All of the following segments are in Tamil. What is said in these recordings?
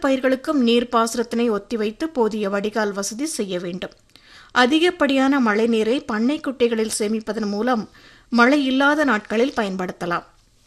பயிர்களுக்கும் நீர் பாசனத்தினை ஒத்திவைத்து போதிய வடிகால் வசதி செய்ய வேண்டும் அதிகப்படியான மழைநீரை பண்ணை குட்டைகளில் சேமிப்பதன் மூலம் மழை இல்லாத நாட்களில் பயன்படுத்தலாம்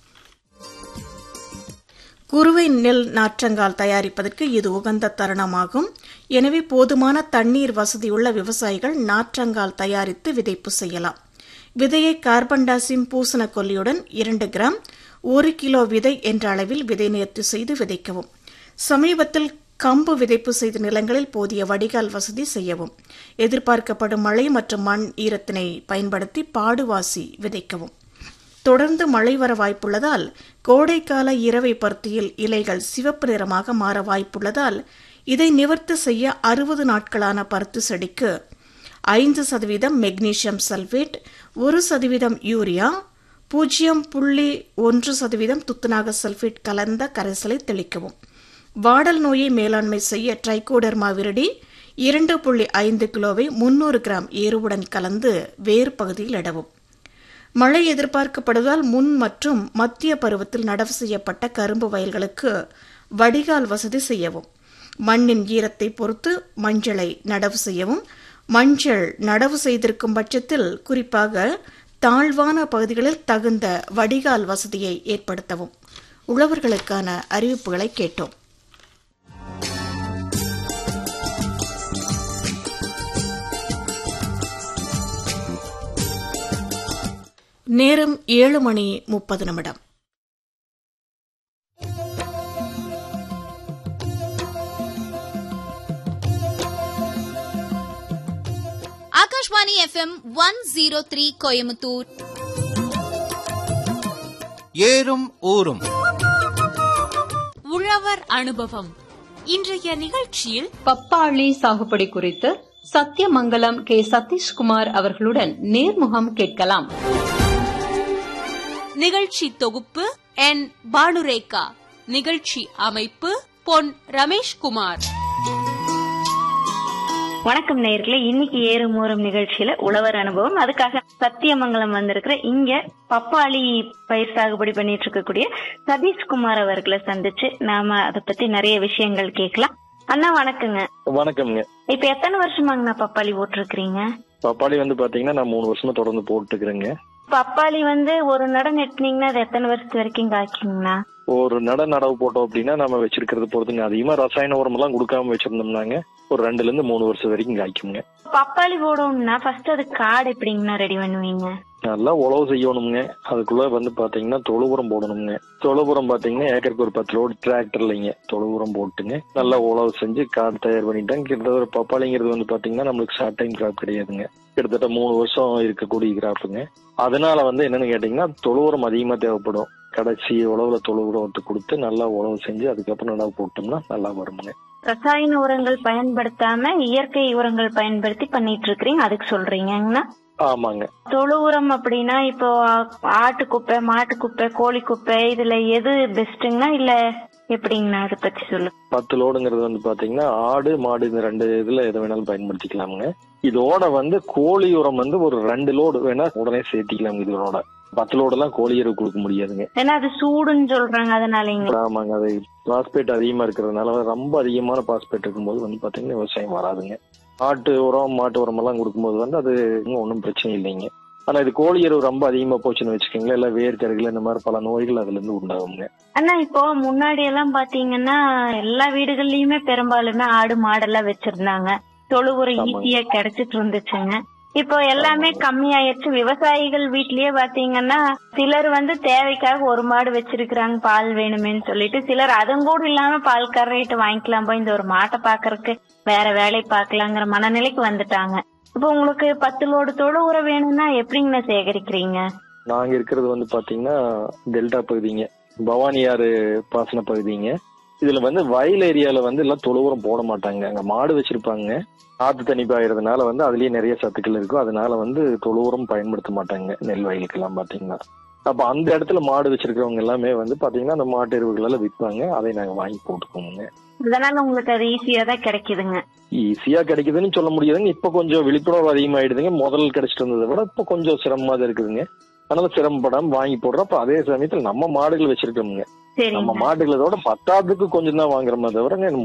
குறுவை நெல் நாற்றங்கால் தயாரிப்பதற்கு இது உகந்த தருணமாகும் எனவே போதுமான தண்ணீர் வசதியுள்ள விவசாயிகள் நாற்றங்கால் தயாரித்து விதைப்பு செய்யலாம் விதையை கார்பன் டாசிம் பூசண கொல்லியுடன் இரண்டு கிராம் ஒரு கிலோ விதை என்ற அளவில் விதை நேர்த்தி செய்து விதைக்கவும் சமீபத்தில் கம்பு விதைப்பு செய்த நிலங்களில் போதிய வடிகால் வசதி செய்யவும் எதிர்பார்க்கப்படும் மழை மற்றும் மண் ஈரத்தினை பயன்படுத்தி பாடுவாசி விதைக்கவும் தொடர்ந்து மழை வர வாய்ப்புள்ளதால் கோடைக்கால இரவை பருத்தியில் இலைகள் சிவப்பு நிறமாக மாற வாய்ப்புள்ளதால் இதை நிவர்த்தி செய்ய அறுபது நாட்களான பருத்தி செடிக்கு ஐந்து சதவீதம் மெக்னீசியம் சல்பேட் ஒரு சதவீதம் யூரியா பூஜ்ஜியம் புள்ளி ஒன்று சதவீதம் துத்தநாக சல்பேட் கலந்த கரைசலை தெளிக்கவும் வாடல் நோயை மேலாண்மை செய்ய ட்ரைகோடர்மா விரடி இரண்டு புள்ளி ஐந்து கிலோவை முன்னூறு கிராம் எருவுடன் கலந்து வேறு பகுதியில் இடவும் மழை எதிர்பார்க்கப்படுவதால் முன் மற்றும் மத்திய பருவத்தில் நடவு செய்யப்பட்ட கரும்பு வயல்களுக்கு வடிகால் வசதி செய்யவும் மண்ணின் ஈரத்தை பொறுத்து மஞ்சளை நடவு செய்யவும் மஞ்சள் நடவு செய்திருக்கும் பட்சத்தில் குறிப்பாக தாழ்வான பகுதிகளில் தகுந்த வடிகால் வசதியை ஏற்படுத்தவும் உழவர்களுக்கான அறிவிப்புகளை கேட்டோம் நேரம் ஏழு மணி முப்பது நிமிடம் Akashvani FM one zero three Coimbatore ஏறும் ஊரும் உழவர் அனுபவம் இன்றைய நிகழ்ச்சியில் பப்பாளி சாகுபடி குறித்து சத்தியமங்கலம் கே சதீஷ்குமார் அவர்களுடன் நேர்முகம் கேட்கலாம் நிகழ்ச்சி தொகுப்பு என் பானுரேகா நிகழ்ச்சி அமைப்பு பொன் ரமேஷ்குமார் வணக்கம் நேயர்களே இன்னைக்கு ஏறும் ஊறும் நிகழ்ச்சியில உழவர் அனுபவம் அதுக்காக சத்தியமங்கலம் வந்திருக்கிற இங்க பப்பாளி பயிர் சாகுபடி பண்ணிட்டு இருக்கக்கூடிய சதீஷ்குமார் அவர்களை சந்திச்சு நாம அதை பத்தி நிறைய விஷயங்கள் கேட்கலாம் அண்ணா வணக்கங்க வணக்கம்ங்க இப்ப எத்தனை வருஷமாங்கண்ணா பப்பாளி போட்டிருக்கிறீங்க பப்பாளி வந்து பாத்தீங்கன்னா நான் மூணு வருஷமா தொடர்ந்து போட்டுக்கிறேங்க பப்பாளி வந்து ஒரு நட நெட்டினீங்கன்னா அது எத்தனை வருஷத்து வரைக்கும் காய்க்குங்கண்ணா ஒரு நட நடவு போட்டோம் அப்படின்னா நம்ம வச்சிருக்கிறது பொறுத்துங்க அதிகமா ரசாயன உரம் எல்லாம் கொடுக்காம வச்சிருந்தோம்னாங்க ஒரு ரெண்டுல இருந்து மூணு வருஷம் வரைக்கும் காய்க்குங்க பப்பாளி போடணும்னா ஃபர்ஸ்ட் அது காடு எப்படிங்கண்ணா ரெடி பண்ணுவீங்க நல்லா உழவு செய்யணுங்க அதுக்குள்ள வந்து பாத்தீங்கன்னா தொழு உரம் போடணுங்க தொழு உரம் பாத்தீங்கன்னா ஏக்கருக்கு ஒரு பத்து லோடு டிராக்டர்லைங்க தொழு உரம் போட்டுங்க நல்லா உழவு செஞ்சு காடு தயார் பண்ணிட்டாங்க கிட்டத்தட்ட ஒரு பப்பாளிங்கிறது வந்து பாத்தீங்கன்னா நம்மளுக்கு ஷார்ட் டைம் கிராப் கிடையாதுங்க கிட்டத்தட்ட மூணு வருஷம் இருக்கக்கூடிய கிராப்புங்க அதனால வந்து என்னன்னு கேட்டீங்கன்னா தொழு உரம் அதிகமா தேவைப்படும் கடைசி உழவுல தொழு உரத்தை கொடுத்து நல்லா உழவு செஞ்சு அதுக்கப்புறம் நடவு போட்டோம்னா நல்லா வருமுங்க ரசாயன உரங்கள் பயன்படுத்தாம இயற்கை உரங்கள் பயன்படுத்தி பண்ணிட்டு இருக்கிறீங்க அதுக்கு சொல்றீங்கண்ணா ஆமாங்க தொழு உரம் அப்படின்னா இப்போ ஆட்டு குப்பை மாட்டு குப்பை கோழி குப்பை இதுல எது பெஸ்ட்டுங்கண்ணா இல்ல எப்படிங்கண்ணா அதை பத்தி சொல்லு பத்து லோடுங்கிறது வந்து பாத்தீங்கன்னா ஆடு மாடு இந்த ரெண்டு இதுல எதை வேணாலும் பயன்படுத்திக்கலாமுங்க இதோட வந்து கோழி உரம் வந்து ஒரு ரெண்டு லோடு வேணா உடனே சேர்த்திக்கலாம் இதோட பத்து லோடெல்லாம் கோழி எருவு கொடுக்க முடியாதுங்க ஏன்னா அது சூடுன்னு சொல்றாங்க அதனாலங்களா ஆமாங்க அது பாஸ்பேட் அதிகமா இருக்கிறதுனால ரொம்ப அதிகமான பாஸ்பேட் இருக்கும்போது வந்து பாத்தீங்கன்னா விவசாயம் வராதுங்க ஆட்டு உரம் மாட்டு உரம் எல்லாம் கொடுக்கும்போது வந்து அது ஒன்றும் பிரச்சனை இல்லைங்க ஆனா இது கோழி எருவு ரொம்ப அதிகமா போச்சுன்னு வச்சுக்கோங்களேன் இல்ல வேர்க்கருகள் இந்த மாதிரி பல நோய்கள் அதுல இருந்து உண்டாகுங்க அண்ணா இப்போ முன்னாடி எல்லாம் பாத்தீங்கன்னா எல்லா வீடுகள்லயுமே பெரும்பாலுமே ஆடு மாடெல்லாம் வச்சிருந்தாங்க தொழு உரம் ஆமாங்க. ஈஸியா கிடைச்சிட்டு இருந்துச்சுங்க இப்போ எல்லாமே கம்மியாயிருச்சு விவசாயிகள் வீட்லயே பாத்தீங்கன்னா சிலர் வந்து தேவைக்காக ஒரு மாடு வச்சிருக்கிறாங்க பால் வேணுமேன்னு சொல்லிட்டு சிலர் அதுவும் கூட இல்லாம பால் கறக்கிட்டு வாங்கிக்கலாம் போய் இந்த ஒரு மாட்டை பாக்குறதுக்கு வேற வேலை பார்க்கலாங்கிற மனநிலைக்கு வந்துட்டாங்க இப்போ உங்களுக்கு பத்து லோடு தொழு உரம் வேணும்னா எப்படிங்கண்ணா சேகரிக்கிறீங்க நாங்க இருக்கிறது வந்து பாத்தீங்கன்னா டெல்டா பகுதிங்க பவானி ஆறு பாசன பகுதிங்க இதுல வந்து வயல் ஏரியால வந்து எல்லாம் தொழு உரம் போட மாட்டாங்க அங்க மாடு வச்சிருப்பாங்க ஆத்து தண்ணி பாயறதுனால வந்து அதுலயே நிறைய சத்துக்கள் இருக்கும் அதனால வந்து தொழு உரம் பயன்படுத்த மாட்டாங்க நெல் வயலுக்கு எல்லாம் பாத்தீங்கன்னா அப்ப அந்த இடத்துல மாடு வச்சிருக்கிறவங்க எல்லாமே வந்து பாத்தீங்கன்னா அந்த மாட்டு எருவுகள் எல்லாம் விற்பாங்க அதை நாங்க வாங்கி போட்டுக்கோங்க அதனால உங்களுக்கு அது ஈஸியா தான் கிடைக்குதுங்க ஈஸியா கிடைக்குதுன்னு சொல்ல முடியாதுங்க இப்ப கொஞ்சம் விழிப்புணர்வு அதிகமாயிடுதுங்க முதல் கிடைச்சிட்டு இருந்ததை விட இப்ப கொஞ்சம் சிரமமா தான் இருக்குதுங்க அதனால சிரமப்படாம வாங்கி போடுறோம் அப்ப அதே சமயத்துல நம்ம மாடுகள் வச்சிருக்கோமுங்க நம்ம சரிங்க மாடுகளோட பத்தாவதுக்கு கொஞ்சம் தான் வாங்குறோமே தவிர